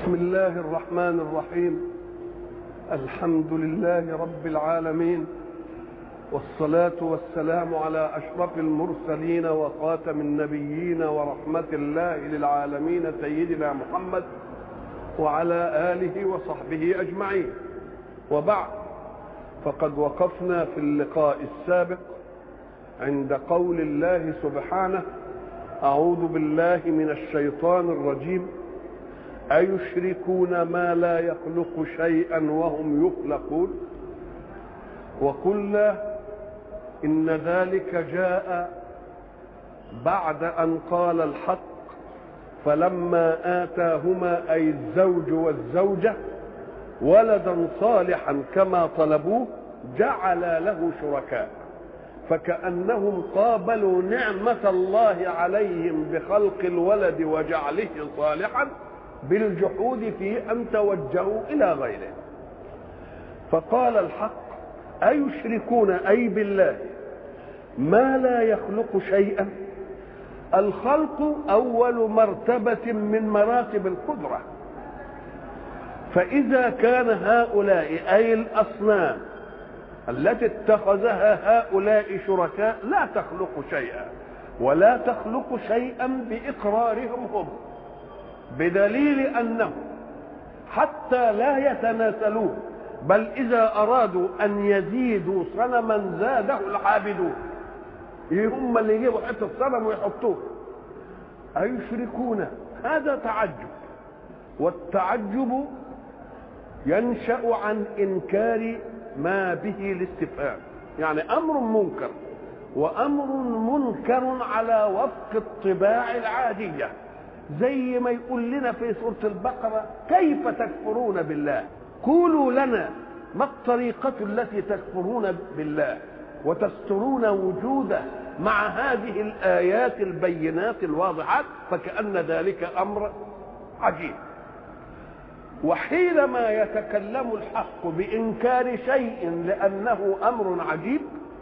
بسم الله الرحمن الرحيم الحمد لله رب العالمين والصلاة والسلام على أشرف المرسلين وخاتم النبيين ورحمة الله للعالمين سيدنا محمد وعلى آله وصحبه أجمعين وبعد فقد وقفنا في اللقاء السابق عند قول الله سبحانه أعوذ بالله من الشيطان الرجيم أيشركون ما لا يخلق شيئا وهم يخلقون وقلنا إن ذلك جاء بعد أن قال الحق فلما آتاهما أي الزوج والزوجة ولدا صالحا كما طلبوه جعل له شركاء فكأنهم قابلوا نعمة الله عليهم بخلق الولد وجعله صالحا بالجحود في أن توجهوا إلى غيره فقال الحق أيشركون أي بالله ما لا يخلق شيئا الخلق أول مرتبة من مراتب القدرة فإذا كان هؤلاء أي الأصنام التي اتخذها هؤلاء شركاء لا تخلق شيئا ولا تخلق شيئا بإقرارهم هم بدليل أنهم حتى لا يتناسلون بل إذا أرادوا أن يزيدوا صنما زاده العابدون هم اللي يجيبوا حتة صنم ويحطوه أيشركون هذا تعجب والتعجب ينشأ عن إنكار ما به الاستفهام يعني أمر منكر وأمر منكر على وفق الطباع العادية زي ما يقول لنا في سورة البقرة كيف تكفرون بالله قولوا لنا ما الطريقة التي تكفرون بالله وتسترون وجوده مع هذه الآيات البينات الواضحات فكأن ذلك أمر عجيب وحينما يتكلم الحق بإنكار شيء لأنه أمر عجيب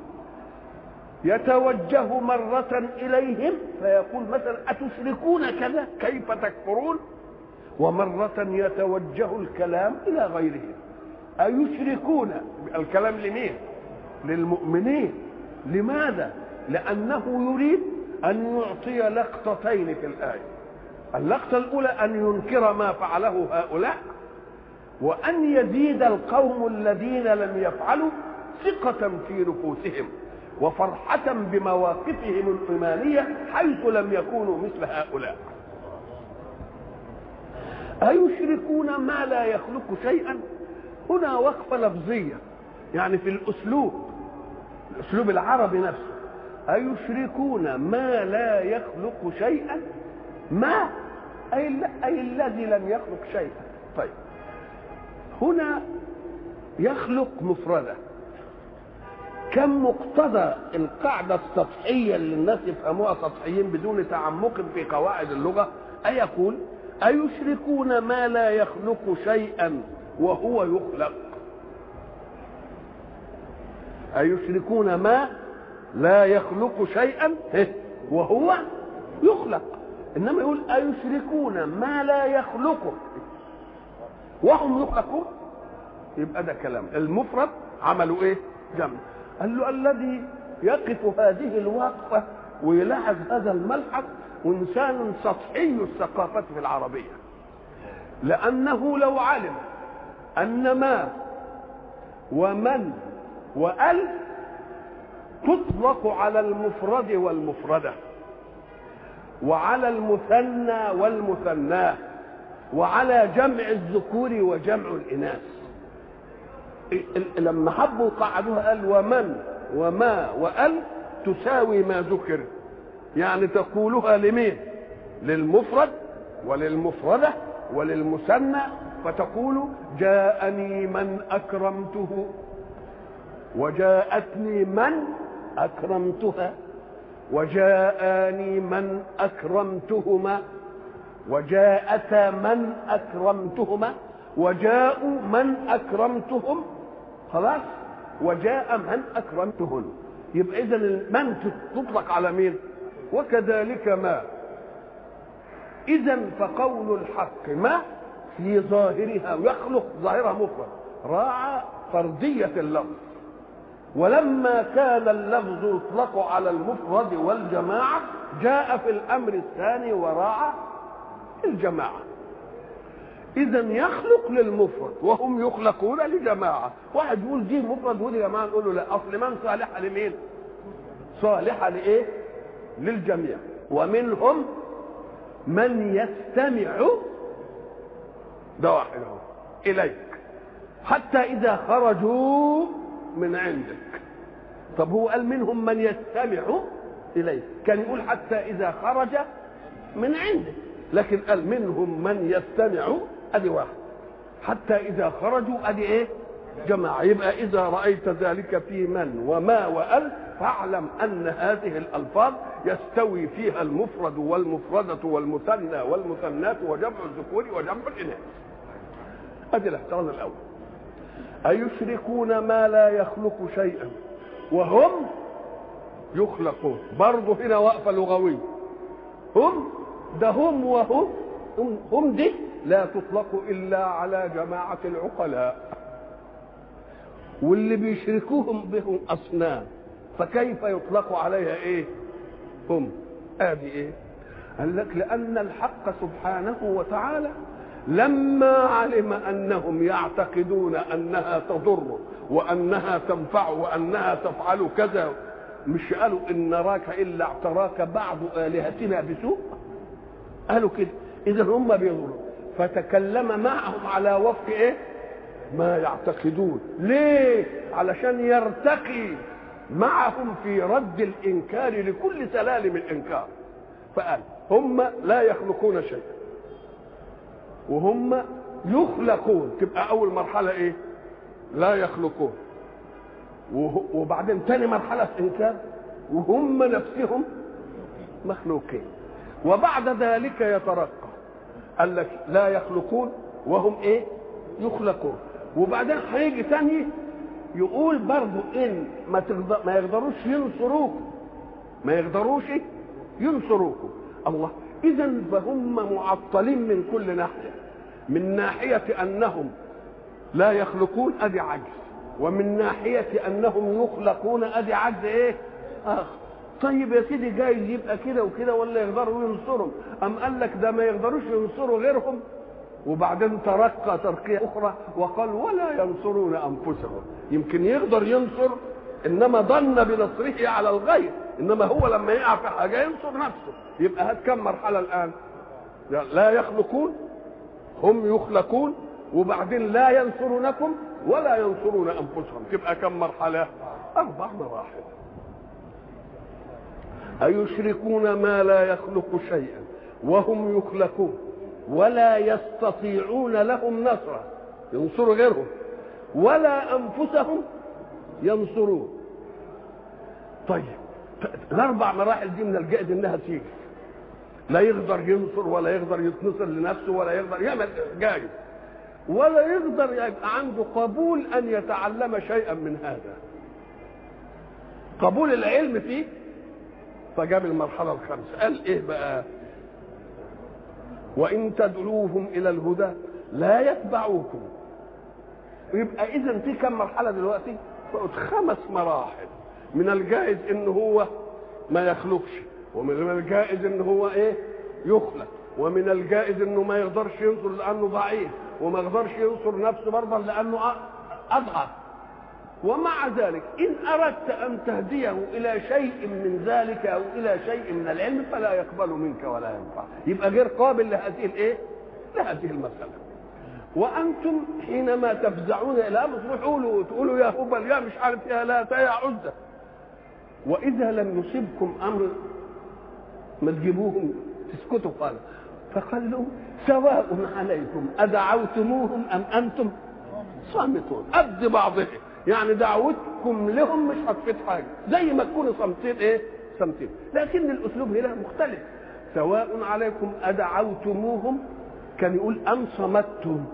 يتوجه مرة إليهم فيقول مثلا أتشركون كذا كيف تكفرون ومرة يتوجه الكلام إلى غيرهم أيشركون الكلام لمين للمؤمنين لماذا لأنه يريد أن يعطي لقطتين في الآية اللقطة الأولى أن ينكر ما فعله هؤلاء وأن يزيد القوم الذين لم يفعلوا ثقة في نفوسهم وفرحة بمواقفهم الإيمانية حيث لم يكونوا مثل هؤلاء أيشركون ما لا يخلق شيئا هنا وقفة لفظية يعني في الأسلوب الأسلوب العربي نفسه أيشركون ما لا يخلق شيئا ما أي, أي الذي لم يخلق شيئا طيب هنا يخلق مفردة كم مقتضى القاعدة السطحية اللي الناس يفهموها سطحيين بدون تعمق في قواعد اللغة أيقول أيشركون ما لا يخلق شيئا وهو يخلق أيشركون ما لا يخلق شيئا وهو يخلق إنما يقول أيشركون ما لا يخلق وهم يخلقون يبقى ده كلام المفرد عملوا ايه جمع قال له الذي يقف هذه الوقفة ويلاحظ هذا الملحظ إنسان سطحي الثقافة في العربية لأنه لو علم أن ما ومن وأل تطلق على المفرد والمفردة وعلى المثنى والمثناه وعلى جمع الذكور وجمع الإناث لما حبوا قعدوها قال ومن وما وأل تساوي ما ذكر يعني تقولها لمين للمفرد وللمفردة وللمثنى فتقول جاءني من أكرمته وجاءتني من أكرمتها وجاءني من أكرمتهما وجاءتا من أكرمتهما وجاءوا من أكرمتهم خلاص وجاء من أكرمتهن يبقى إذا من تطلق على مين وكذلك ما إذا فقول الحق ما في ظاهرها ويخلق ظاهرها مفرد راعى فردية اللفظ ولما كان اللفظ يطلق على المفرد والجماعة جاء في الأمر الثاني وراعى الجماعة إذا يخلق للمفرد وهم يخلقون لجماعة واحد يقول دي مفرد ودي جماعة نقول له لا أصل من صالحة لمين؟ صالحة لإيه؟ للجميع ومنهم من يستمع ده واحد اهو إليك حتى إذا خرجوا من عندك طب هو قال منهم من يستمع إليك كان يقول حتى إذا خرج من عندك لكن قال منهم من يستمع ادي واحد حتى اذا خرجوا ادي ايه جماعة يبقى اذا رايت ذلك في من وما وال فاعلم ان هذه الالفاظ يستوي فيها المفرد والمفردة والمثنى والمثنات وجمع الذكور وجمع الاناث ادي الاحتراز الاول أيشركون ما لا يخلق شيئا وهم يخلقون برضه هنا وقفة لغوية هم ده هم وهم هم, هم دي لا تطلق الا على جماعه العقلاء واللي بيشركوهم بهم اصنام فكيف يطلق عليها ايه هم ادي ايه قال لك لان الحق سبحانه وتعالى لما علم انهم يعتقدون انها تضر وانها تنفع وانها تفعل كذا مش قالوا ان نراك الا اعتراك بعض الهتنا بسوء قالوا كده اذا هم بيضروا فتكلم معهم على وفق ايه ما يعتقدون ليه علشان يرتقي معهم في رد الانكار لكل سلالم الانكار فقال هم لا يخلقون شيئا وهم يخلقون تبقى اول مرحله ايه لا يخلقون وبعدين تاني مرحله في انكار وهم نفسهم مخلوقين وبعد ذلك يترقى قال لك لا يخلقون وهم ايه يخلقون وبعدين هيجي تاني يقول برضو ان ما تقدر ما يقدروش ينصروكم ما يقدروش ينصروكم الله اذا فهم معطلين من كل ناحيه من ناحيه انهم لا يخلقون ادي عجز ومن ناحيه انهم يخلقون ادي عجز ايه اخر طيب يا سيدي جايز يبقى كده وكده ولا يقدروا ينصرهم ام قال لك ده ما يقدروش ينصروا غيرهم وبعدين ترقى ترقية أخرى وقال ولا ينصرون أنفسهم يمكن يقدر ينصر إنما ظن بنصره على الغير إنما هو لما يقع في حاجة ينصر نفسه يبقى هات كم مرحلة الآن لا يخلقون هم يخلقون وبعدين لا ينصرونكم ولا ينصرون أنفسهم تبقى كم مرحلة أربع مراحل أيشركون ما لا يخلق شيئا وهم يخلقون ولا يستطيعون لهم نصرا ينصروا غيرهم ولا أنفسهم ينصرون طيب الأربع مراحل دي من الجائز إنها تيجي لا يقدر ينصر ولا يقدر يتنصر لنفسه ولا يقدر يعمل جائز ولا يقدر يبقى عنده قبول أن يتعلم شيئا من هذا قبول العلم فيه فجاب المرحلة الخامسة قال إيه بقى وإن تدعوهم إلى الهدى لا يتبعوكم يبقى إذا في كم مرحلة دلوقتي؟ بقت خمس مراحل من الجائز إن هو ما يخلقش ومن الجائز إن هو إيه؟ يخلق ومن الجائز إنه ما يقدرش ينصر لأنه ضعيف وما يقدرش ينصر نفسه برضه لأنه أضعف ومع ذلك إن أردت أن تهديه إلى شيء من ذلك أو إلى شيء من العلم فلا يقبل منك ولا ينفع يبقى غير قابل لهذه الإيه؟ لهذه المسألة وأنتم حينما تفزعون إلى أمر تروحوا له تقولوا يا هبل يا مش عارف يا لا يا عزة وإذا لم يصبكم أمر ما تجيبوهم تسكتوا قال فقال لهم سواء عليكم أدعوتموهم أم أنتم صامتون قد بعضهم يعني دعوتكم لهم مش هتفيد حاجه زي ما تكونوا صامتين ايه صامتين لكن الاسلوب هنا مختلف سواء عليكم ادعوتموهم كان يقول ام صمتم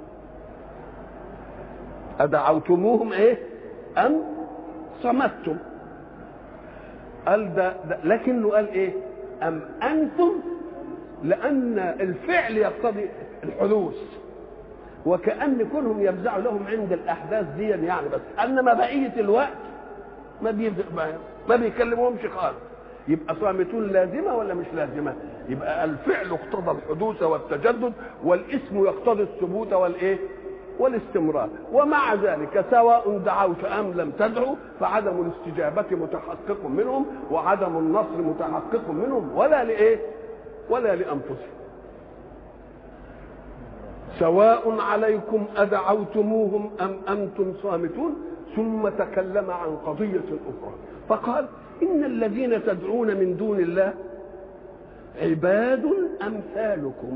ادعوتموهم ايه ام صمتم قال ده, ده لكنه قال ايه ام انتم لان الفعل يقتضي الحدوث وكأن كونهم يفزعوا لهم عند الأحداث دي يعني بس أنما بقية الوقت ما بيفزع ما بيكلمهمش خالص يبقى صامتون لازمة ولا مش لازمة يبقى الفعل اقتضى الحدوث والتجدد والاسم يقتضي الثبوت والإيه والاستمرار ومع ذلك سواء دعوت أم لم تدعوا فعدم الاستجابة متحقق منهم وعدم النصر متحقق منهم ولا لإيه ولا لأنفسهم سواء عليكم أدعوتموهم أم أنتم صامتون ثم تكلم عن قضية أخرى فقال إن الذين تدعون من دون الله عباد أمثالكم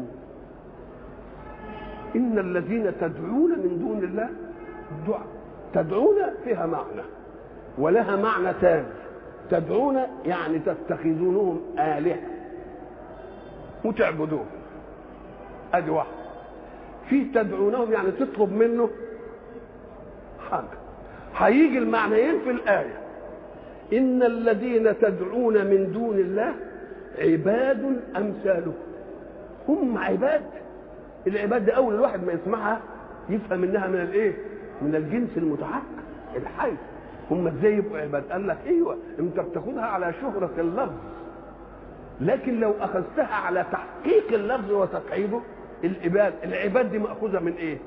إن الذين تدعون من دون الله دعاء تدعون فيها معنى ولها معنى ثاني تدعون يعني تتخذونهم آلهة وتعبدوهم أدي واحد في تدعونهم يعني تطلب منه حاجة هيجي المعنيين في الآية إن الذين تدعون من دون الله عباد أمثالكم هم عباد العباد ده أول الواحد ما يسمعها يفهم إنها من الإيه؟ من الجنس المتحقق الحي هم ازاي يبقوا عباد؟ قال لك ايوه انت بتاخدها على شهرة اللفظ لكن لو اخذتها على تحقيق اللفظ وتقعيده العباد العباد دي ماخوذه من ايه؟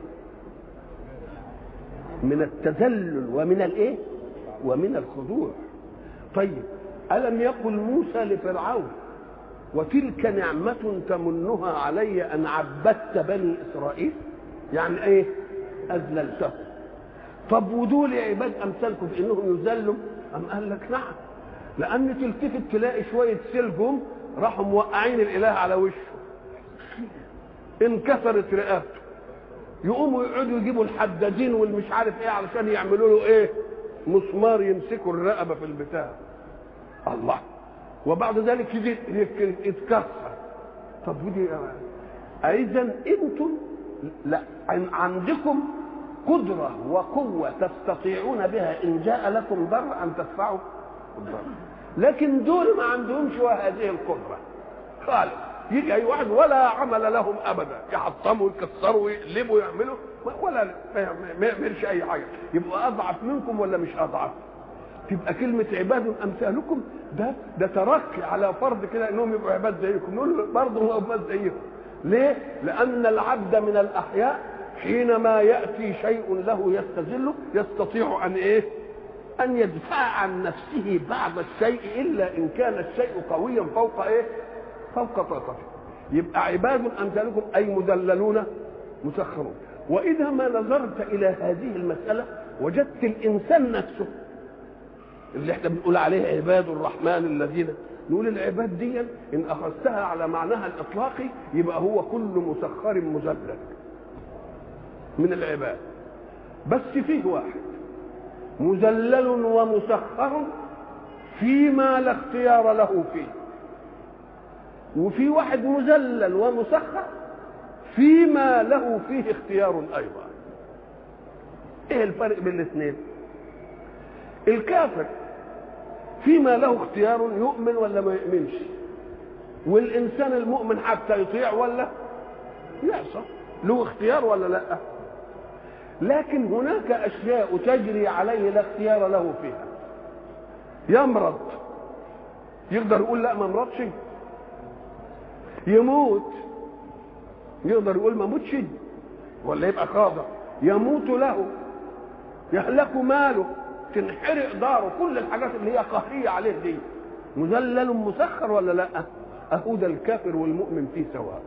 من التذلل ومن الايه؟ ومن الخضوع طيب ألم يقل موسى لفرعون وتلك نعمة تمنها علي أن عبدت بني إسرائيل يعني إيه أذللتهم طب ودول عباد أمثالكم في إنهم يذلوا أم قال لك نعم لأن تلتفت تلاقي شوية سلجهم راحوا موقعين الإله على وشه انكسرت رقبته يقوموا يقعدوا يجيبوا الحدادين والمش عارف ايه علشان يعملوا له ايه مسمار يمسكوا الرقبه في البتاع الله وبعد ذلك يجي يتكسر طب ودي اذا انتم لا عندكم قدرة وقوة تستطيعون بها إن جاء لكم ضر أن تدفعوا الضر لكن دول ما عندهمش هذه القدرة خالص يجي أي واحد ولا عمل لهم أبدا يحطموا يكسروا يقلبوا يعملوا ولا ما يعملش أي حاجة يبقوا أضعف منكم ولا مش أضعف تبقى كلمة عباد أمثالكم ده ده تركي على فرض كده إنهم يبقوا عباد زيكم نقول برضه هم عباد زيكم ليه؟ لأن العبد من الأحياء حينما يأتي شيء له يستذله يستطيع أن إيه؟ أن يدفع عن نفسه بعض الشيء إلا إن كان الشيء قويا فوق إيه؟ فوق طاقته يبقى عباد أمثالكم أي مذللون مسخرون وإذا ما نظرت إلى هذه المسألة وجدت الإنسان نفسه اللي احنا بنقول عليه عباد الرحمن الذين نقول العباد دي ان اخذتها على معناها الاطلاقي يبقى هو كل مسخر مذلل من العباد بس فيه واحد مذلل ومسخر فيما لا اختيار له فيه وفي واحد مذلل ومسخر فيما له فيه اختيار ايضا ايه الفرق بين الاثنين الكافر فيما له اختيار يؤمن ولا ما يؤمنش والانسان المؤمن حتى يطيع ولا يعصى له اختيار ولا لا لكن هناك اشياء تجري عليه لا اختيار له فيها يمرض يقدر يقول لا ما مرضش يموت يقدر يقول ما موتش ولا يبقى خاضع يموت له يهلك ماله تنحرق داره كل الحاجات اللي هي قهريه عليه دي مذلل مسخر ولا لا اهو ده الكافر والمؤمن فيه سواء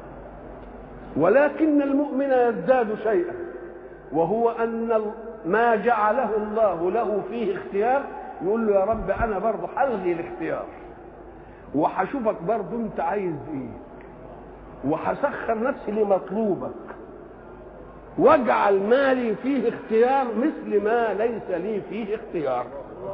ولكن المؤمن يزداد شيئا وهو ان ما جعله الله له فيه اختيار يقول له يا رب انا برضه هلغي الاختيار وهشوفك برضه انت عايز ايه وهسخر نفسي لمطلوبك واجعل مالي فيه اختيار مثل ما ليس لي فيه اختيار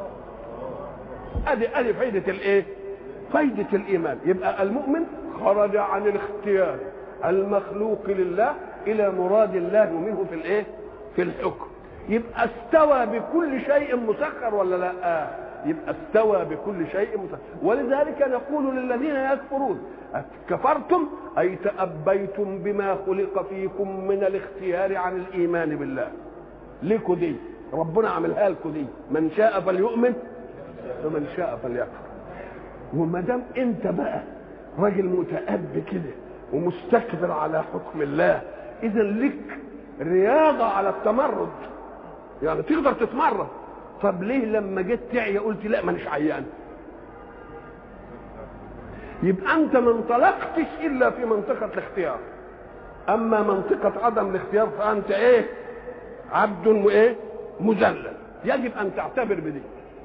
ادي ادي فايده الايه فايده الايمان يبقى المؤمن خرج عن الاختيار المخلوق لله الى مراد الله منه في الايه في الحكم يبقى استوى بكل شيء مسخر ولا لا يبقى استوى بكل شيء مت... ولذلك نقول للذين يكفرون كفرتم اي تأبيتم بما خلق فيكم من الاختيار عن الايمان بالله لكم دي ربنا عملها لكم دي من شاء فليؤمن ومن شاء فليكفر وما دام انت بقى راجل متأب كده ومستكبر على حكم الله اذا لك رياضه على التمرد يعني تقدر تتمرد طب ليه لما جيت تعيا قلت لا مانيش عيان يبقى انت ما انطلقتش الا في منطقه الاختيار اما منطقه عدم الاختيار فانت ايه عبد وايه مذلل يجب ان تعتبر بدي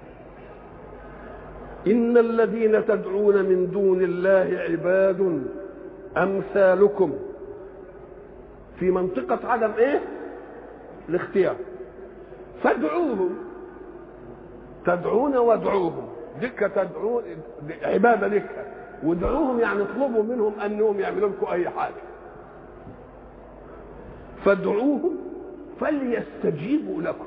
ان الذين تدعون من دون الله عباد امثالكم في منطقه عدم ايه الاختيار فادعوهم تدعون وادعوهم دكة تدعون عبادة دكة وادعوهم يعني اطلبوا منهم انهم يعملوا لكم اي حاجة فادعوهم فليستجيبوا لكم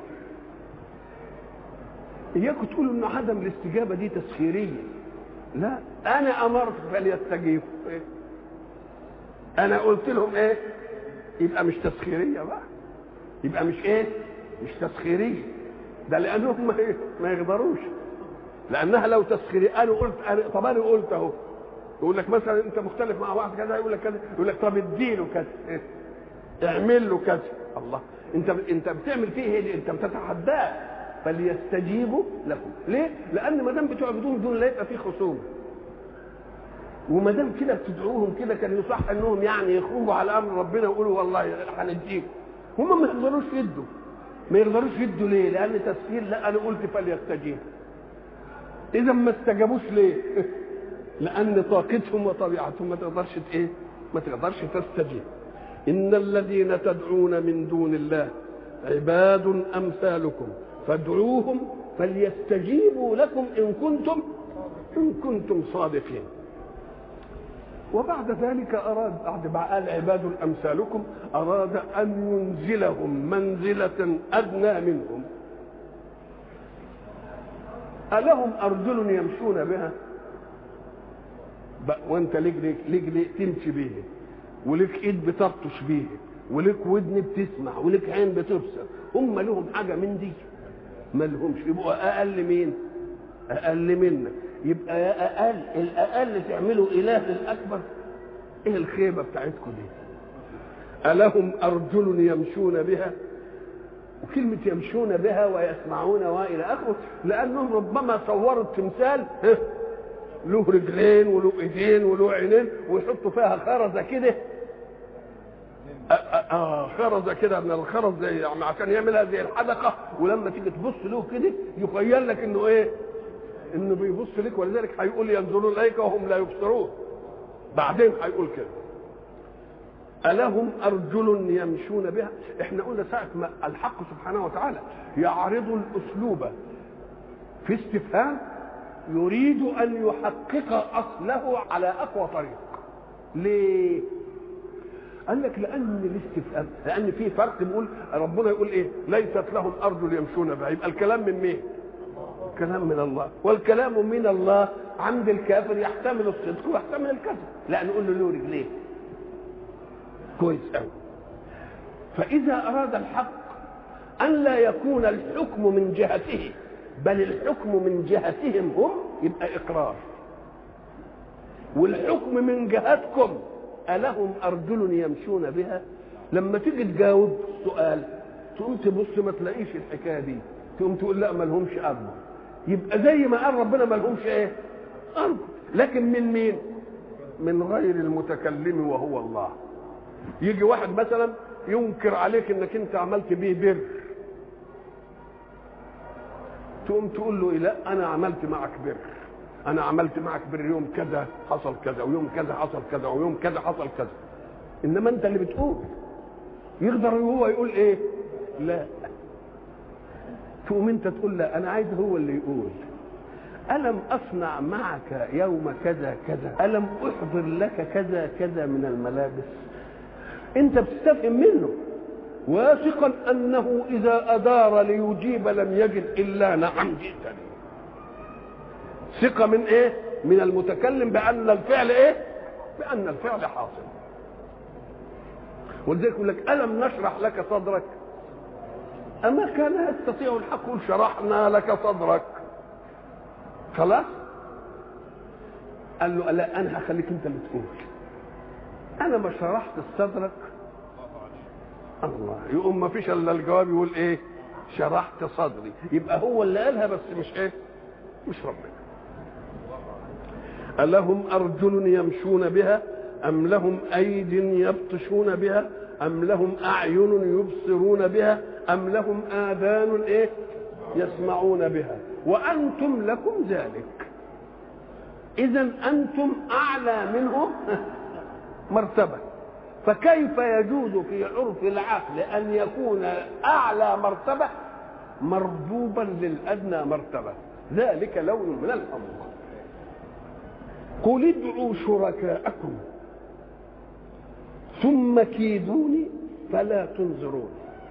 اياكم تقولوا ان عدم الاستجابة دي تسخيرية لا انا امرت فليستجيبوا إيه؟ انا قلت لهم ايه يبقى مش تسخيرية بقى يبقى مش ايه مش تسخيرية ده لانهم ما يقدروش لانها لو تسخيرية انا قلت أنا طب انا قلت اهو يقول لك مثلا انت مختلف مع واحد كذا يقول لك كذا يقول لك طب اديله كذا إيه؟ اعمل له كذا الله انت انت بتعمل فيه ايه انت بتتحداه فليستجيبوا لكم ليه لان ما دام بتعبدون دون لا يبقى فيه خصومه وما دام كده بتدعوهم كده كان يصح انهم يعني يخرجوا على امر ربنا ويقولوا والله هنديكم هم ما يقدروش يدوا ما يقدروش يدوا ليه؟ لان تسهيل لا انا قلت فليستجيب اذا ما استجابوش ليه؟ لان طاقتهم وطبيعتهم ما تقدرش ايه؟ ما تقدرش تستجيب ان الذين تدعون من دون الله عباد امثالكم فادعوهم فليستجيبوا لكم ان كنتم ان كنتم صادقين وبعد ذلك أراد بعد ما قال عباد أمثالكم أراد أن ينزلهم منزلة أدنى منهم ألهم أرجل يمشون بها وانت ليك ليك ليك تمشي بيه وليك ايد بتبطش بيه وليك ودن بتسمع وليك عين بتبصر هم لهم حاجه من دي ما لهمش يبقوا اقل مين اقل منك يبقى يا اقل الاقل تعملوا اله للاكبر ايه الخيبه بتاعتكم دي الهم ارجل يمشون بها وكلمة يمشون بها ويسمعون والى اخره لانهم ربما صوروا التمثال له رجلين وله ايدين وله عينين ويحطوا فيها خرزه كده آه خرزه كده من الخرز زي يعني عشان يعملها زي الحدقه ولما تيجي تبص له كده يخيل لك انه ايه؟ انه بيبص لك ولذلك هيقول ينظرون اليك وهم لا يبصرون بعدين هيقول كده ألهم أرجل يمشون بها احنا قلنا ساعة ما الحق سبحانه وتعالى يعرض الأسلوب في استفهام يريد أن يحقق أصله على أقوى طريق ليه؟ قال لك لأن الاستفهام لأن في فرق بيقول ربنا يقول إيه؟ ليست لهم أرجل يمشون بها يبقى الكلام من مين؟ الكلام من الله والكلام من الله عند الكافر يحتمل الصدق ويحتمل الكذب لا نقول له له رجليه كويس قوي فإذا أراد الحق أن لا يكون الحكم من جهته بل الحكم من جهتهم هم يبقى إقرار والحكم من جهتكم ألهم أرجل يمشون بها لما تيجي تجاوب سؤال تقوم تبص ما تلاقيش الحكاية دي تقوم تقول لا ما لهمش أرجل يبقى زي ما قال ربنا ما لهمش إيه أرجل لكن من مين من غير المتكلم وهو الله يجي واحد مثلا ينكر عليك انك انت عملت بيه بر تقوم تقول له لا انا عملت معك بر انا عملت معك بر يوم كذا حصل كذا ويوم كذا حصل كذا ويوم كذا حصل كذا انما انت اللي بتقول يقدر هو يقول ايه لا تقوم انت تقول لا انا عايز هو اللي يقول ألم أصنع معك يوم كذا كذا ألم أحضر لك كذا كذا من الملابس أنت بتستفهم منه واثقا أنه إذا أدار ليجيب لم يجد إلا نعم جئتني ثقه من ايه من المتكلم بان الفعل ايه بان الفعل حاصل ولذلك يقول لك الم نشرح لك صدرك اما كان يستطيع الحق يقول شرحنا لك صدرك خلاص قال له لا انا هخليك انت اللي تقول انا ما شرحت صدرك الله يقوم ما فيش الا الجواب يقول ايه شرحت صدري يبقى هو اللي قالها بس مش ايه مش ربنا ألهم أرجل يمشون بها أم لهم أيد يبطشون بها أم لهم أعين يبصرون بها أم لهم آذان إيه يسمعون بها وأنتم لكم ذلك إذا أنتم أعلى منهم مرتبة فكيف يجوز في عرف العقل أن يكون أعلى مرتبة مربوبا للأدنى مرتبة ذلك لون من الأمر قل ادعوا شركاءكم ثم كيدوني فلا تنظرون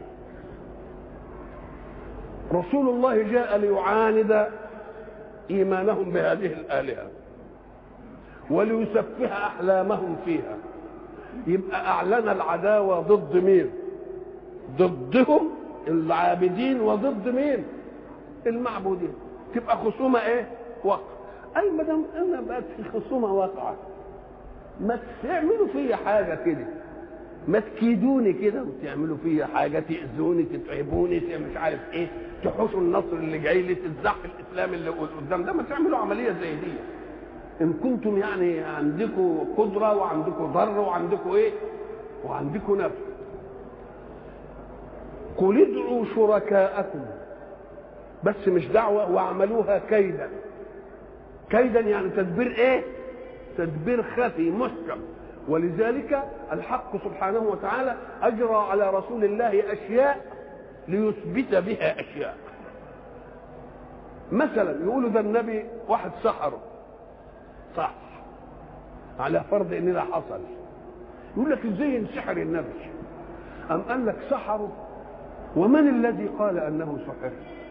رسول الله جاء ليعاند ايمانهم بهذه الالهه وليسفه احلامهم فيها يبقى اعلن العداوه ضد مين ضدهم العابدين وضد مين المعبودين تبقى خصومه ايه وقع اي ما دام انا بقت في خصومه واقعه ما تعملوا فيا حاجه كده ما تكيدوني كده وتعملوا فيا حاجه تاذوني تتعبوني مش عارف ايه تحوشوا النصر اللي جاي لي تزحف الاسلام اللي قدام ده ما تعملوا عمليه زي دي ان كنتم يعني عندكم قدره وعندكم ضر وعندكم ايه وعندكم نفس قل ادعوا شركاءكم بس مش دعوه واعملوها كيدا كيدا يعني تدبير ايه تدبير خفي محكم ولذلك الحق سبحانه وتعالى اجرى على رسول الله اشياء ليثبت بها اشياء مثلا يقولوا ده النبي واحد سحره صح على فرض ان ده حصل يقول لك ازاي ينسحر النبي ام قال لك سحره ومن الذي قال انه سحر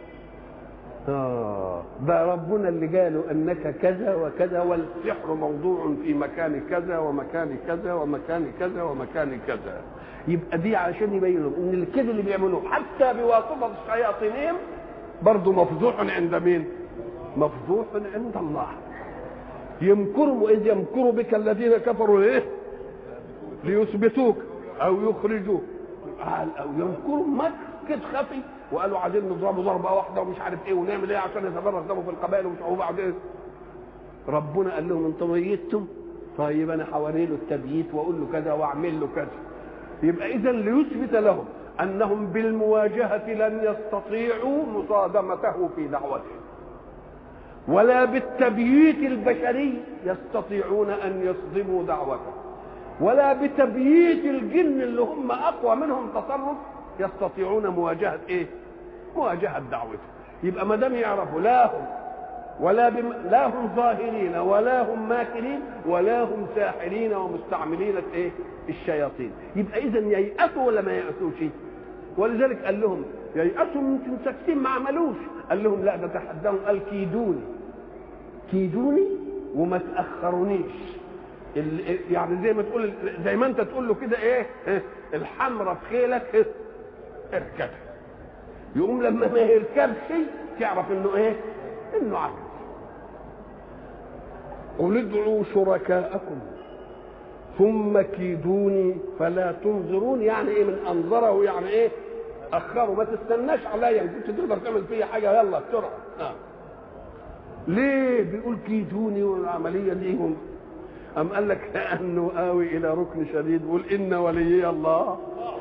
آه ده ربنا اللي قالوا انك كذا وكذا والسحر موضوع في مكان كذا ومكان كذا ومكان كذا ومكان كذا يبقى دي عشان يبينوا ان الكذب اللي بيعملوه حتى بواسطه شياطينهم برضه مفضوح عند مين؟ مفضوح عند الله يمكروا اذ يمكر بك الذين كفروا ايه؟ ليثبتوك او يخرجوك او يمكروا مكر خفي وقالوا عايزين نضربه ضربه واحده ومش عارف ايه ونعمل ايه عشان يتبرز دمه في القبائل ومش وبعدين ربنا قال لهم انتم ميتتم طيب انا حوالي له التبييت واقول له كذا واعمل له كذا يبقى اذا ليثبت لهم انهم بالمواجهه لن يستطيعوا مصادمته في دعوته ولا بالتبييت البشري يستطيعون ان يصدموا دعوته ولا بتبييت الجن اللي هم اقوى منهم تصرف يستطيعون مواجهه ايه؟ مواجهه دعوته يبقى ما دام يعرفوا لا هم ولا بم... لا هم ظاهرين ولا هم ماكرين ولا هم ساحرين ومستعملين ايه؟ الشياطين يبقى اذا ييأسوا ولا ما ييأسوش؟ ولذلك قال لهم ييأسوا من ساكتين ما عملوش قال لهم لا ده تحداهم قال كيدوني كيدوني وما تأخرونيش ال... يعني زي ما تقول زي ما انت تقول له كده ايه الحمرة في خيلك اركب يقوم لما ما يركبش تعرف انه ايه انه عبد قل ادعوا شركاءكم ثم كيدوني فلا تنظرون يعني ايه من انظره يعني ايه اخروا ما تستناش عليا ان كنت تقدر تعمل فيا حاجه يلا بسرعه آه. ليه بيقول كيدوني والعمليه دي هم أم قال لك لأنه آوي إلى ركن شديد بيقول إن وليي الله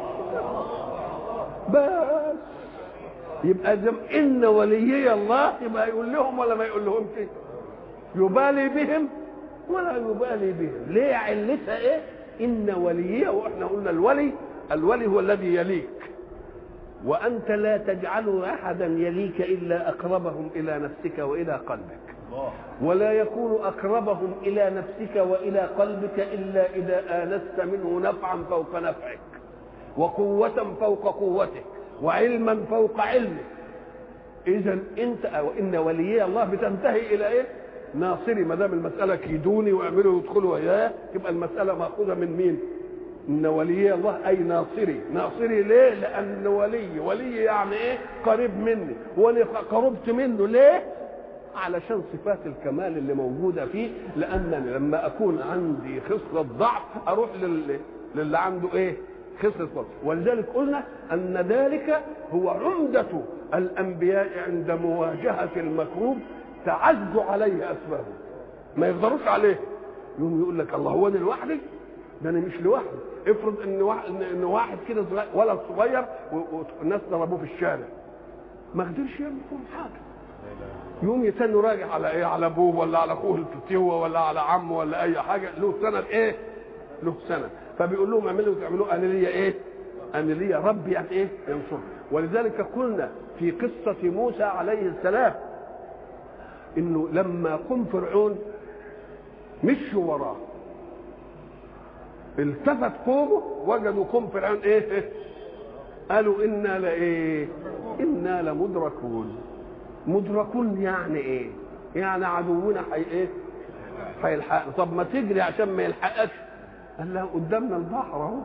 بس يبقى دم إن وليي الله يبقى يقول لهم ولا ما يقول لهم شيء يبالي بهم ولا يبالي بهم ليه علتها إيه إن وليي وإحنا قلنا الولي الولي هو الذي يليك وأنت لا تجعل أحدا يليك إلا أقربهم إلى نفسك وإلى قلبك ولا يكون اقربهم الى نفسك والى قلبك الا اذا انست منه نفعا فوق نفعك وقوه فوق قوتك وعلما فوق علمك اذا انت او ان وليي الله بتنتهي الى ايه ناصري ما دام المساله كيدوني واعملوا يدخلوا وياه يبقى المساله ماخوذه من مين؟ ان ولي الله اي ناصري ناصري ليه لان ولي ولي يعني ايه قريب مني ولي قربت منه ليه علشان صفات الكمال اللي موجوده فيه لانني لما اكون عندي خصله ضعف اروح لل... للي عنده ايه خصله ضعف ولذلك قلنا ان ذلك هو عمده الانبياء عند مواجهه المكروب تعز عليه اسبابه ما يقدروش عليه يوم يقول لك الله هو انا لوحدي ده انا مش لوحدي افرض ان واحد ان واحد كده ولد صغير والناس ضربوه في الشارع ما قدرش يعمل فيهم حاجه يوم يتنوا راجع على ايه على ابوه ولا على اخوه الفتوه ولا على عمه ولا اي حاجه له سند ايه له سند فبيقول لهم اعملوا تعملوا انا ليا ايه انا ليا ربي يعني ايه ينصر ولذلك قلنا في قصه موسى عليه السلام انه لما قم فرعون مشوا وراه التفت قومه وجدوا قوم فرعون ايه قالوا انا لايه انا لمدركون مدركون يعني ايه يعني عدونا حي ايه هيلحقنا طب ما تجري عشان ما يلحقكش قال لها قدامنا البحر اهو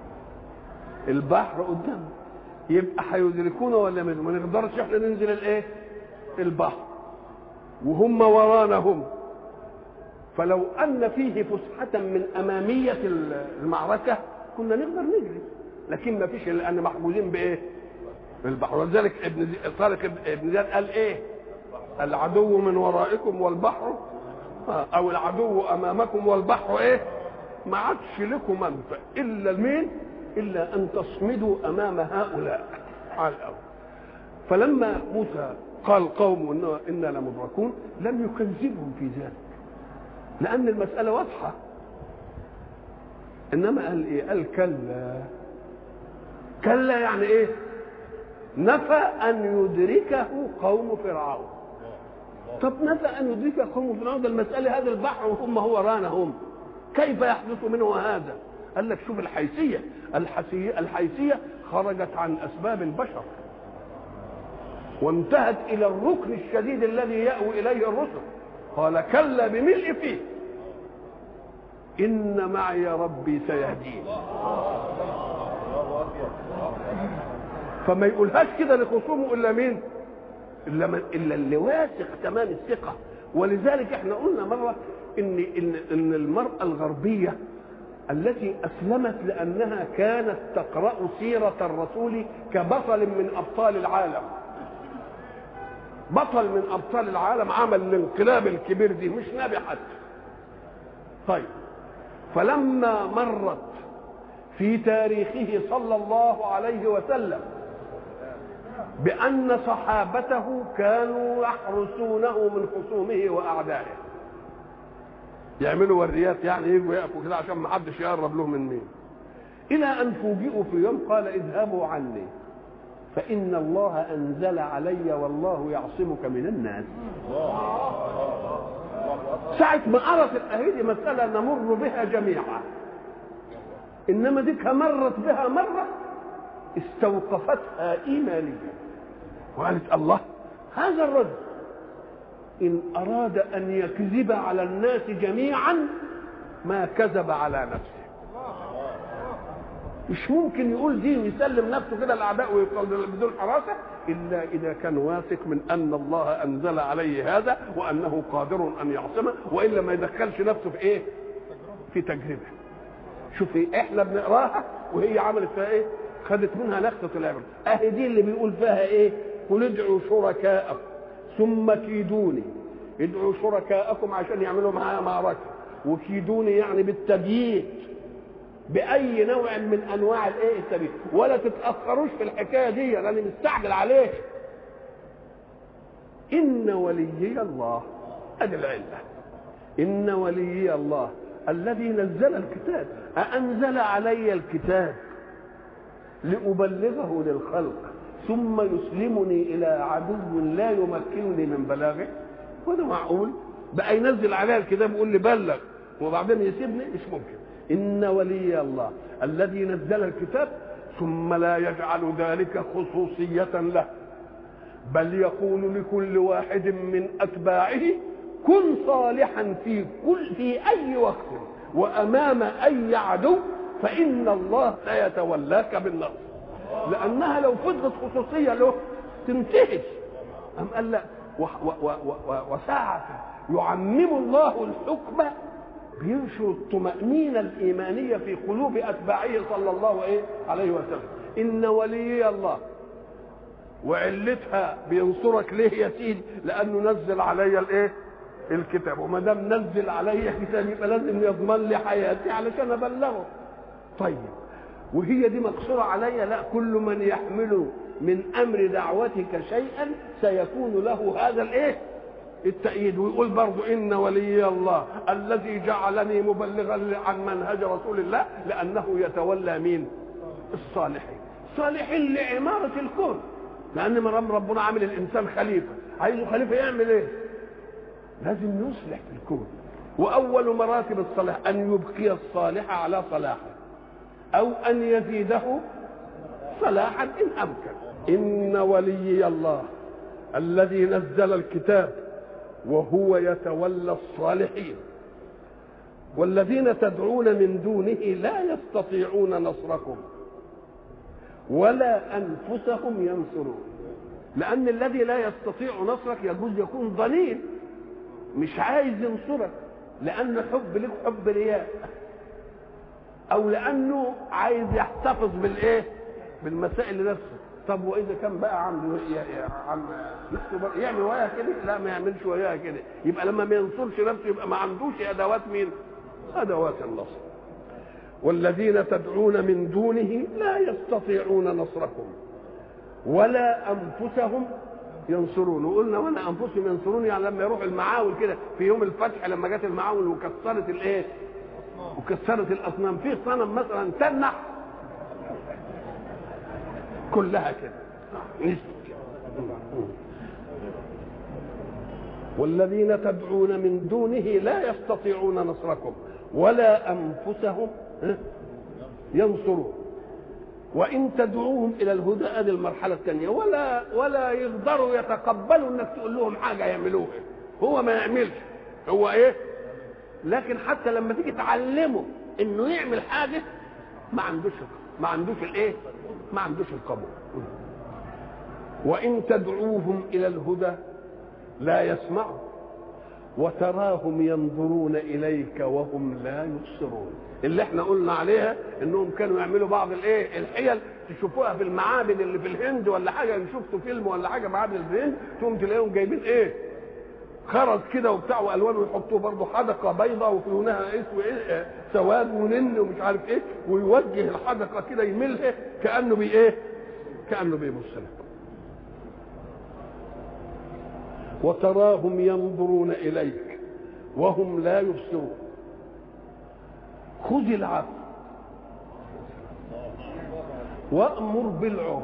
البحر قدامنا يبقى هيدركونا ولا ما نقدرش احنا ننزل الايه البحر وهم ورانا هم فلو ان فيه فسحه من اماميه المعركه كنا نقدر نجري لكن ما فيش لان محجوزين بايه البحر ولذلك ابن طارق ابن زياد قال ايه العدو من ورائكم والبحر او العدو امامكم والبحر ايه ما عادش لكم منفع الا المين الا ان تصمدوا امام هؤلاء على الاول فلما موسى قال قوم إنه إنا لمدركون لم يكذبهم في ذلك لأن المسألة واضحة إنما قال إيه؟ قال كلا كلا يعني إيه؟ نفى أن يدركه قوم فرعون طب نفى أن يدركه قوم فرعون ده المسألة هذا البحر وهم هو رانا هم كيف يحدث منه هذا؟ قال لك شوف الحيثية الحيثية, الحيثية خرجت عن أسباب البشر وانتهت الى الركن الشديد الذي ياوي اليه الرسل قال كلا بملء فيه ان معي ربي سيهدين فما يقولهاش كده لخصومه الا مين الا من الا اللي واثق تمام الثقه ولذلك احنا قلنا مره ان ان ان المراه الغربيه التي اسلمت لانها كانت تقرا سيره الرسول كبطل من ابطال العالم بطل من ابطال العالم عمل الانقلاب الكبير دي مش نبي حتى طيب فلما مرت في تاريخه صلى الله عليه وسلم بان صحابته كانوا يحرسونه من خصومه واعدائه يعملوا وريات يعني يجوا يقفوا كده عشان ما حدش يقرب له من مين الى ان فوجئوا في يوم قال اذهبوا عني فإن الله أنزل علي والله يعصمك من الناس ساعة ما عرف الأهيدي مسألة نمر بها جميعا إنما ديك مرت بها مرة استوقفتها إيمانيا وقالت الله هذا الرجل إن أراد أن يكذب على الناس جميعا ما كذب على نفسه مش ممكن يقول دين ويسلم نفسه كده الاعداء ويفضل بدون حراسه الا اذا كان واثق من ان الله انزل عليه هذا وانه قادر ان يعصمه والا ما يدخلش نفسه في ايه؟ في تجربه. شوف إيه؟ احنا بنقراها وهي عملت فيها ايه؟ خدت منها لقطه العبره، اهي دي اللي بيقول فيها ايه؟ قل ادعوا شركاءكم ثم كيدوني ادعوا شركاءكم عشان يعملوا معايا معركه وكيدوني يعني بالتبييت باي نوع من انواع الايه التبيين ولا تتاخروش في الحكايه دي لاني مستعجل عليه ان وليي الله ادي العله ان وليي الله الذي نزل الكتاب أأنزل علي الكتاب لأبلغه للخلق ثم يسلمني إلى عدو لا يمكنني من بلاغه وده معقول بقى ينزل عليا الكتاب ويقول لي بلغ وبعدين يسيبني مش ممكن إن ولي الله الذي نزل الكتاب ثم لا يجعل ذلك خصوصية له بل يقول لكل واحد من أتباعه كن صالحا في كل في اي وقت وامام اي عدو فان الله سيتولاك بالنصر لانها لو فضلت خصوصيه له تنتهي ام قال لا وساعة يعمم الله الحكم بينشر الطمأنينة الإيمانية في قلوب أتباعه صلى الله إيه عليه وسلم إن ولي الله وعلتها بينصرك ليه يا سيدي لأنه نزل علي الإيه الكتاب وما دام نزل علي كتاب يبقى لازم يضمن لي حياتي علشان أبلغه طيب وهي دي مقصورة عليا لا كل من يحمل من امر دعوتك شيئا سيكون له هذا الايه التأييد ويقول برضو إن ولي الله الذي جعلني مبلغا عن منهج رسول الله لأنه يتولى مين الصالحين صالحين لعمارة الكون لأن مرام ربنا عامل الإنسان خليفة عايزه خليفة يعمل إيه لازم يصلح في الكون وأول مراتب الصلاح أن يبقي الصالح على صلاحه أو أن يزيده صلاحا إن أمكن إن ولي الله الذي نزل الكتاب وهو يتولى الصالحين والذين تدعون من دونه لا يستطيعون نصركم ولا أنفسهم ينصرون لأن الذي لا يستطيع نصرك يجوز يكون ضنين مش عايز ينصرك لأنه حب لك حب رياء أو لأنه عايز يحتفظ بالإيه؟ بالمسائل لنفسه طب واذا كان بقى عنده عم نفسه يعمل وياها كده لا ما يعملش وياها كده يبقى لما ما ينصرش نفسه يبقى ما عندوش ادوات مين ادوات النصر والذين تدعون من دونه لا يستطيعون نصركم ولا انفسهم ينصرون وقلنا وانا انفسهم ينصرون يعني لما يروح المعاول كده في يوم الفتح لما جت المعاول وكسرت الايه وكسرت الاصنام في صنم مثلا تنح كلها كده والذين تدعون من دونه لا يستطيعون نصركم ولا انفسهم ينصرون وان تدعوهم الى الهدى هذه المرحله الثانيه ولا ولا يقدروا يتقبلوا انك تقول لهم حاجه يعملوها هو ما يعملش هو ايه لكن حتى لما تيجي تعلمه انه يعمل حاجه ما عندوش ما عندوش الايه ما عندوش القبول وان تدعوهم الى الهدى لا يسمعوا وتراهم ينظرون اليك وهم لا يبصرون اللي احنا قلنا عليها انهم كانوا يعملوا بعض الايه الحيل تشوفوها في المعابد اللي في الهند ولا حاجه ان شفتوا فيلم ولا حاجه معابد في الهند تقوم تلاقيهم جايبين ايه خرز كده وبتاع والوان ويحطوه برضه حدقه بيضاء وفي لونها اسود إيه سواد ونن ومش عارف ايه ويوجه الحدقه كده يملها كانه بي ايه كانه بيبص لك وتراهم ينظرون اليك وهم لا يبصرون خذ العفو وامر بالعرف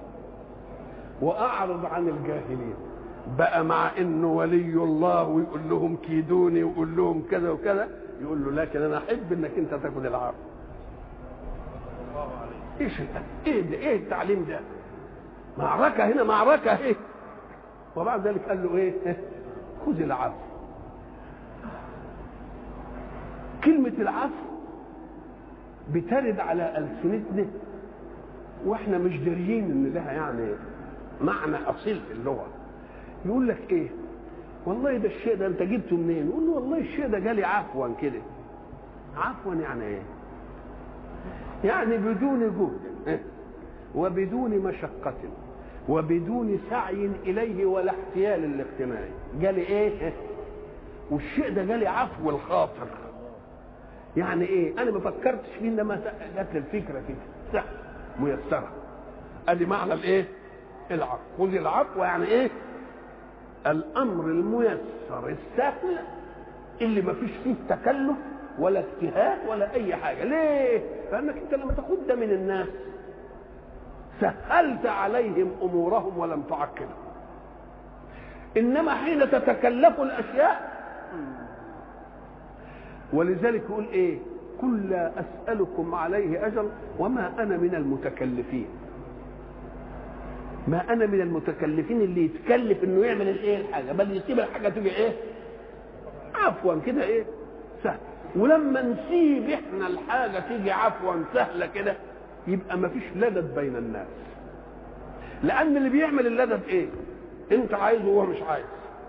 واعرض عن الجاهلين بقى مع انه ولي الله ويقول لهم كيدوني ويقول لهم كذا وكذا يقول له لكن انا احب انك انت تاخد العفو ايش ايه ده ايه التعليم ده معركه هنا معركه ايه وبعد ذلك قال له ايه خذ العفو كلمة العفو بترد على ألسنتنا واحنا مش داريين ان لها يعني معنى اصيل في اللغه يقول لك ايه والله ده الشيء ده انت جبته منين يقول له والله الشيء ده جالي عفوا كده عفوا يعني ايه يعني بدون جهد وبدون مشقة وبدون سعي إليه ولا احتيال الاجتماعي جالي إيه والشيء ده جالي عفو الخاطر يعني إيه أنا ما فكرتش فيه إنما جات لي الفكرة كده سهل ميسرة أدي معنى الإيه العفو خذ العفو يعني إيه الامر الميسر السهل اللي ما فيش فيه تكلف ولا اجتهاد ولا اي حاجه ليه لانك انت لما تاخد ده من الناس سهلت عليهم امورهم ولم تعقدهم انما حين تتكلف الاشياء ولذلك يقول ايه قل لا اسالكم عليه اجر وما انا من المتكلفين ما انا من المتكلفين اللي يتكلف انه يعمل الايه الحاجه بل يسيب الحاجه تيجي ايه عفوا كده ايه سهل ولما نسيب احنا الحاجه تيجي عفوا سهله كده يبقى ما فيش لدد بين الناس لان اللي بيعمل اللدد ايه انت عايزه وهو مش عايز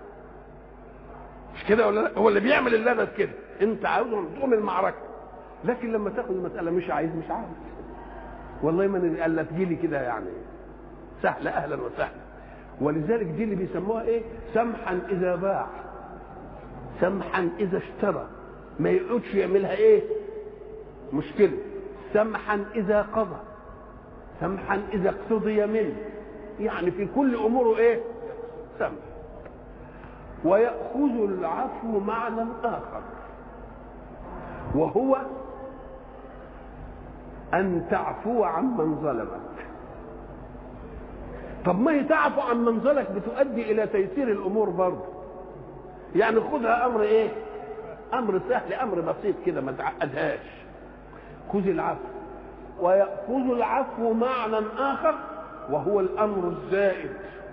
مش كده ولا لا هو اللي بيعمل اللدد كده انت عاوزه تقوم المعركه لكن لما تاخد المساله مش عايز مش عايز والله ما الا تجيلي كده يعني سهله اهلا وسهلا ولذلك دي اللي بيسموها ايه سمحا اذا باع سمحا اذا اشترى ما يقعدش يعملها ايه مشكله سمحا اذا قضى سمحا اذا اقتضي منه يعني في كل اموره ايه سمح ويأخذ العفو معنى آخر وهو أن تعفو عمن ظلمك طب ما هي تعفو عن من ظلمك بتؤدي إلى تيسير الأمور برضه يعني خذها أمر إيه أمر سهل أمر بسيط كده ما تعقدهاش خذ العفو ويأخذ العفو معنى آخر وهو الأمر الزائد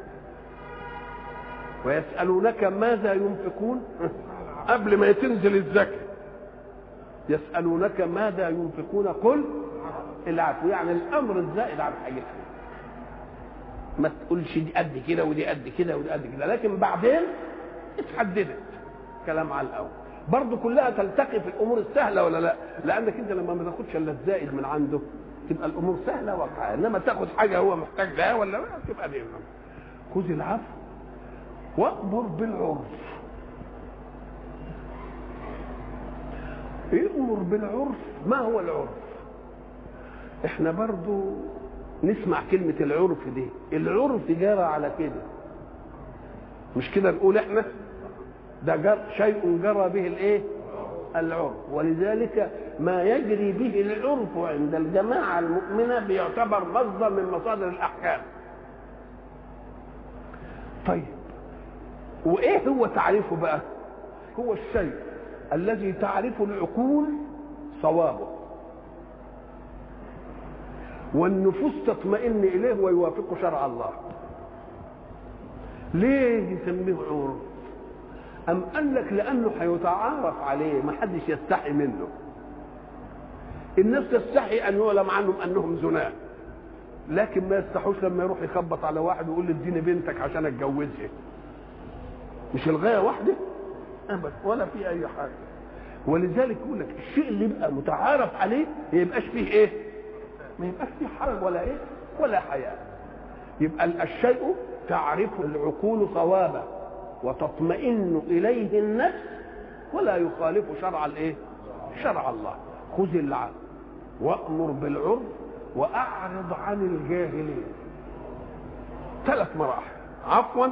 ويسألونك ماذا ينفقون قبل ما تنزل الزكاة يسألونك ماذا ينفقون قل العفو يعني الأمر الزائد عن حاجتهم ما تقولش دي قد كده ودي قد كده ودي قد كده لكن بعدين اتحددت كلام على الأول برضه كلها تلتقي في الأمور السهلة ولا لا لأنك أنت لما ما تاخدش إلا الزائد من عنده تبقى الأمور سهلة واقعة إنما تاخد حاجة هو محتاج لها ولا لا تبقى دي خذ العفو وأمر بالعرف يأمر بالعرف ما هو العرف احنا برضو نسمع كلمة العرف دي العرف جرى على كده مش كده نقول احنا ده جر شيء جرى به الايه العرف ولذلك ما يجري به العرف عند الجماعة المؤمنة بيعتبر مصدر من مصادر الأحكام طيب وايه هو تعريفه بقى هو الشيء الذي تعرف العقول صوابه والنفوس تطمئن اليه ويوافق شرع الله ليه يسميه عرف أم قال لك لأنه هيتعارف عليه ما حدش يستحي منه الناس تستحي أن يعلم عنهم أنهم زناه لكن ما يستحوش لما يروح يخبط على واحد ويقول له اديني بنتك عشان اتجوزها مش الغايه واحده ابدا ولا في اي حاجه ولذلك يقول لك الشيء اللي يبقى متعارف عليه ما يبقاش فيه ايه ما يبقاش فيه حرج ولا ايه ولا حياء يبقى الشيء تعرف العقول صوابا وتطمئن اليه النفس ولا يخالف شرع الايه شرع الله خذ العفو وامر بالعرف واعرض عن الجاهلين ثلاث مراحل عفوا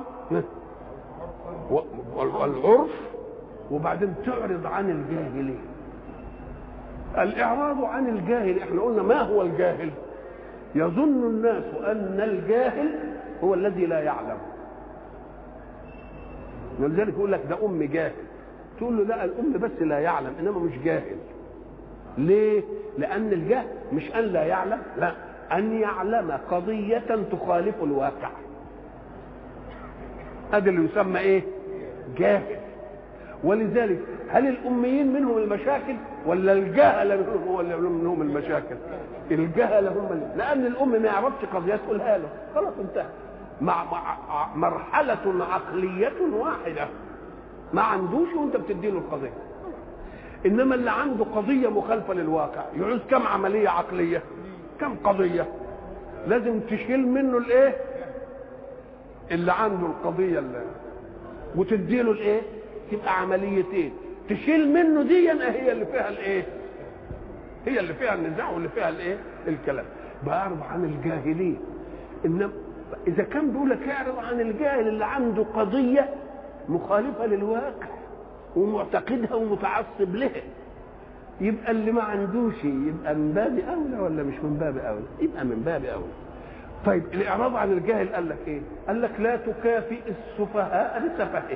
والعرف وبعدين تعرض عن الجاهلين الاعراض عن الجاهل احنا قلنا ما هو الجاهل يظن الناس ان الجاهل هو الذي لا يعلم ولذلك يقول لك ده ام جاهل تقول له لا الام بس لا يعلم انما مش جاهل ليه لان الجهل مش ان لا يعلم لا ان يعلم قضيه تخالف الواقع هذا اللي يسمى ايه جاهل ولذلك هل الاميين منهم المشاكل ولا الجهل منهم هو اللي منهم المشاكل الجهل هم اللي. لان الام ما يعرفش قضيه تقولها له خلاص انتهى مع, مع مرحله عقليه واحده ما عندوش وانت بتديله القضيه انما اللي عنده قضيه مخالفه للواقع يعوز كم عمليه عقليه كم قضيه لازم تشيل منه الايه اللي عنده القضيه اللي وتديله الايه تبقى عمليتين تشيل منه دي هي اللي فيها الايه هي اللي فيها النزاع واللي فيها الايه الكلام بعرض عن الجاهلين انما اذا كان بيقول لك اعرض عن الجاهل اللي عنده قضيه مخالفه للواقع ومعتقدها ومتعصب لها يبقى اللي ما عندوش يبقى من باب اولى ولا مش من باب اولى يبقى من باب اولى طيب الاعراض عن الجاهل قال لك ايه قال لك لا تكافئ السفهاء بسفههم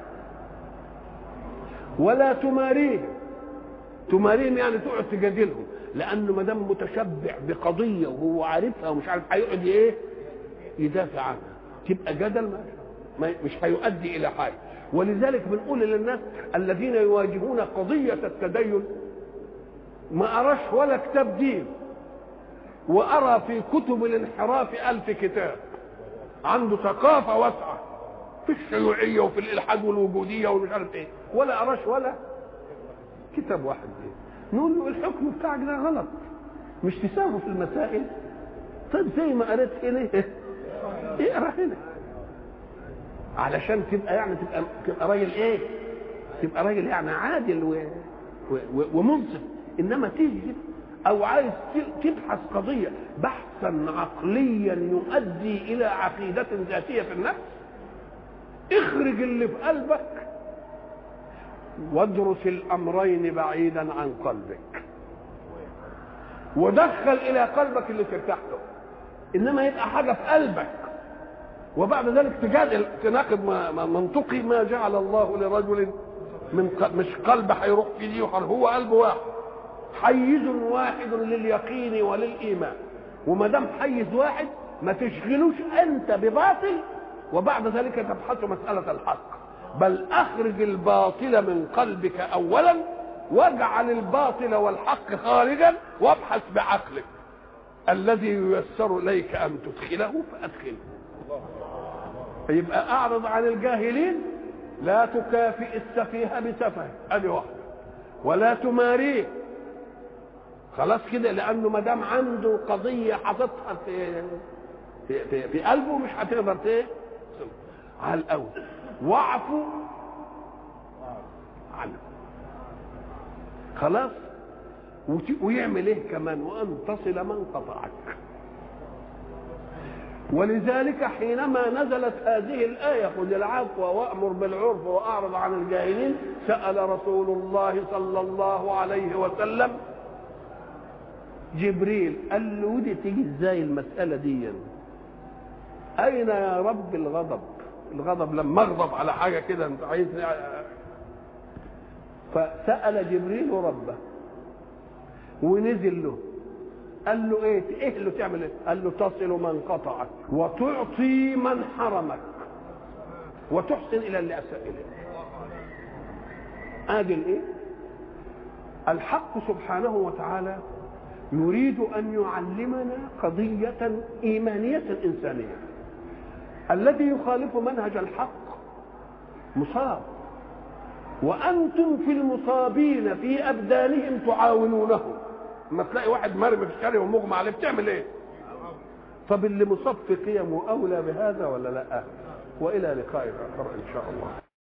ولا تماريهم تماريهم يعني تقعد تجادلهم لانه ما دام متشبع بقضيه وهو عارفها ومش عارف هيقعد ايه يدافع عنها تبقى جدل ما مش هيؤدي الى حاجه ولذلك بنقول للناس الذين يواجهون قضيه التدين ما اراش ولا كتاب دين وارى في كتب الانحراف الف كتاب عنده ثقافه واسعه في الشيوعيه وفي الالحاد والوجوديه ومش عارف ايه ولا اراش ولا كتاب واحد ايه نقول له الحكم بتاعك ده غلط مش تساوي في المسائل طيب زي ما قريت هنا اقرا هنا علشان تبقى يعني تبقى تبقى راجل ايه؟ تبقى راجل يعني عادل و... و... و... ومنصف انما تيجي او عايز تبحث قضيه بحثا عقليا يؤدي الى عقيده ذاتيه في النفس اخرج اللي في قلبك وادرس الامرين بعيدا عن قلبك ودخل الى قلبك اللي ترتاح له انما يبقى حاجه في قلبك وبعد ذلك تجادل تناقض منطقي ما جعل الله لرجل من مش قلب هيروح في دي هو قلب واحد حيز واحد لليقين وللايمان وما دام حيز واحد ما تشغلوش انت بباطل وبعد ذلك تبحث مساله الحق بل اخرج الباطل من قلبك اولا واجعل الباطل والحق خارجا وابحث بعقلك الذي ييسر اليك ان تدخله فادخله يبقى اعرض عن الجاهلين لا تكافئ السفيه بسفه ادي واحده ولا تماريه خلاص كده لانه ما دام عنده قضيه حاططها في في, في, في قلبه مش هتقدر ايه على الاول واعفو عنه خلاص ويعمل ايه كمان وان تصل من قطعك ولذلك حينما نزلت هذه الآية خذ العفو وأمر بالعرف وأعرض عن الجاهلين سأل رسول الله صلى الله عليه وسلم جبريل قال له ودي تيجي ازاي المسألة دي أين يا رب الغضب الغضب لما اغضب على حاجة كده انت عايز فسأل جبريل ربه ونزل له قال له ايه ايه له تعمل ايه قال له تصل من قطعك وتعطي من حرمك وتحسن الى اللي اساء اليك ادي الايه الحق سبحانه وتعالى يريد ان يعلمنا قضيه ايمانيه انسانيه الذي يخالف منهج الحق مصاب وانتم في المصابين في ابدانهم تعاونونه اما تلاقي واحد مرمي في الشارع ومغمى عليه بتعمل ايه طب اللي مصاب في قيمه اولى بهذا ولا لا والى لقاء اخر ان شاء الله